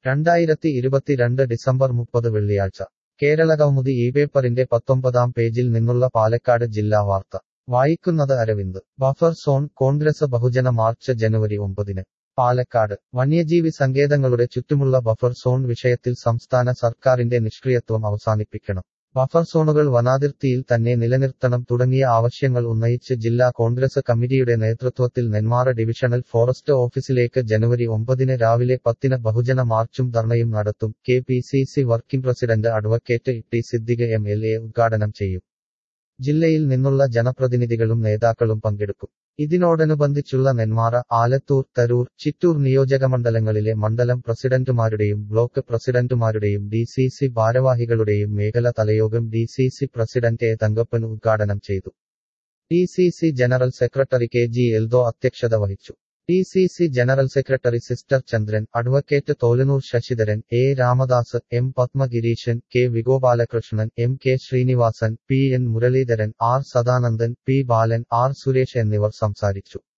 രണ്ടായിരത്തി ഇരുപത്തിരണ്ട് ഡിസംബർ മുപ്പത് വെള്ളിയാഴ്ച കേരളകൗമുദി ഈ പേപ്പറിന്റെ പത്തൊമ്പതാം പേജിൽ നിന്നുള്ള പാലക്കാട് ജില്ലാ വാർത്ത വായിക്കുന്നത് അരവിന്ദ് ബഫർ സോൺ കോൺഗ്രസ് ബഹുജന മാർച്ച് ജനുവരി ഒമ്പതിന് പാലക്കാട് വന്യജീവി സങ്കേതങ്ങളുടെ ചുറ്റുമുള്ള ബഫർ സോൺ വിഷയത്തിൽ സംസ്ഥാന സർക്കാരിന്റെ നിഷ്ക്രിയത്വം അവസാനിപ്പിക്കണം ബഫർ സോണുകൾ വനാതിർത്തിയിൽ തന്നെ നിലനിർത്തണം തുടങ്ങിയ ആവശ്യങ്ങൾ ഉന്നയിച്ച് ജില്ലാ കോൺഗ്രസ് കമ്മിറ്റിയുടെ നേതൃത്വത്തിൽ നെന്മാറ ഡിവിഷണൽ ഫോറസ്റ്റ് ഓഫീസിലേക്ക് ജനുവരി ഒമ്പതിന് രാവിലെ പത്തിന് ബഹുജന മാർച്ചും ധർണയും നടത്തും K P C C working president advocate T Siddique M L A ഉദ്ഘാടനം ചെയ്യും ജില്ലയിൽ നിന്നുള്ള ജനപ്രതിനിധികളും നേതാക്കളും പങ്കെടുക്കും ഇതിനോടനുബന്ധിച്ചുള്ള നെന്മാറ ആലത്തൂർ തരൂർ ചിറ്റൂർ നിയോജകമണ്ഡലങ്ങളിലെ മണ്ഡലം പ്രസിഡന്റുമാരുടെയും ബ്ലോക്ക് പ്രസിഡന്റുമാരുടെയും ഡി സി സി ഭാരവാഹികളുടെയും മേഖല തലയോഗം D C C president A Thankappan ഉദ്ഘാടനം ചെയ്തു D C C general secretary K G Eldho അധ്യക്ഷത വഹിച്ചു D C C general secretary sister Chandran advocate Tholanur Sasidharan A Ramadas M Padmagireesan K വിഗോപാലകൃഷ്ണൻ M K Sreenivasan P N Muraleedharan R Sadanandan P Balan R Suresh എന്നിവർ സംസാരിച്ചു